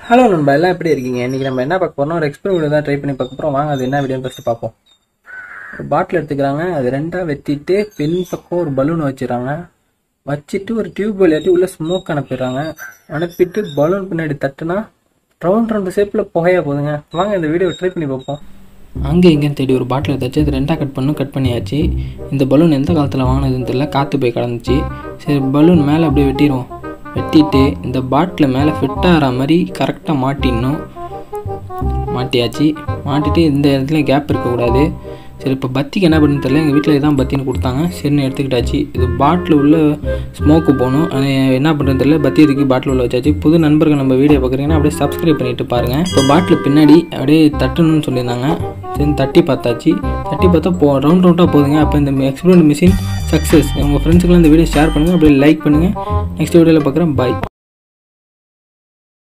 hello நண்பா எல்லாம் எப்படி இருக்கீங்க இன்னைக்கு நம்ம என்ன பார்க்க போறோம் ஒரு எக்ஸ்பிரி வீடியோ தான் ட்ரை பண்ணி பார்க்க போறோம் வாங்க அது என்ன வீடியோன்னு ஃபர்ஸ்ட் பார்ப்போம் ஒரு பாட்டில் எடுத்துக்கிறாங்க அது ரெண்டா வெட்டிட்டு பின் பக்கம் ஒரு பலூன் வச்சிடறாங்க வச்சுட்டு ஒரு டியூப் வழியாட்டி உள்ள ஸ்மோக் அனுப்பிடுறாங்க அனுப்பிட்டு பலூன் பின்னாடி தட்டுனா ரவுண்ட் ரவுண்ட் ஷேப்பில் புகையா போகுதுங்க வாங்க இந்த வீடியோ ட்ரை பண்ணி பார்ப்போம் அங்கே இங்கேன்னு தேடி ஒரு பாட்டில் எடுத்தாச்சு அது ரெண்டாக கட் பண்ணும் கட் பண்ணியாச்சு இந்த பலூன் எந்த காலத்தில் வாங்கினதுன்னு தெரியல காற்று போய் கடந்துச்சு சரி பலூன் மேலே அப்படியே வெட்டிடுவோம் வெட்டிட்டு இந்த பாட்டில் மேலே ஃபிட் ஆகிற மாதிரி கரெக்டாக மாட்டிடணும் மாட்டியாச்சு மாட்டிட்டு இந்த இடத்துல கேப் இருக்கக்கூடாது சரி இப்போ பத்திக்கு என்ன பண்ணுன்னு தெரியல எங்கள் வீட்டில் இதான் பத்தின்னு கொடுத்தாங்க சரின்னு எடுத்துக்கிட்டாச்சு இது பாட்டில் உள்ள ஸ்மோக்கு போகணும் அது என்ன பண்ணுறது தெரியல பத்தி இதுக்கு பாட்டில் உள்ள வச்சாச்சு புது நண்பர்கள் நம்ம வீடியோ பார்க்குறீங்கன்னா அப்படியே சப்ஸ்கிரைப் பண்ணிட்டு பாருங்கள் இப்போ பாட்டில் பின்னாடி அப்படியே தட்டணும்னு சொல்லியிருந்தாங்க சரி தட்டி பார்த்தாச்சு தட்டி பார்த்தா போ ரவுண்ட் ரவுண்டாக போகுதுங்க அப்போ இந்த எக்ஸ்பிரிமெண்ட் மிஷின் சக்ஸஸ் உங்கள் ஃப்ரெண்ட்ஸுக்கெல்லாம் இந்த வீடியோ ஷேர் பண்ணுங்கள் அப்படியே லைக் பண்ணுங்கள் நெக்ஸ்ட் வீடியோவில் பார்க்குறேன் பாய்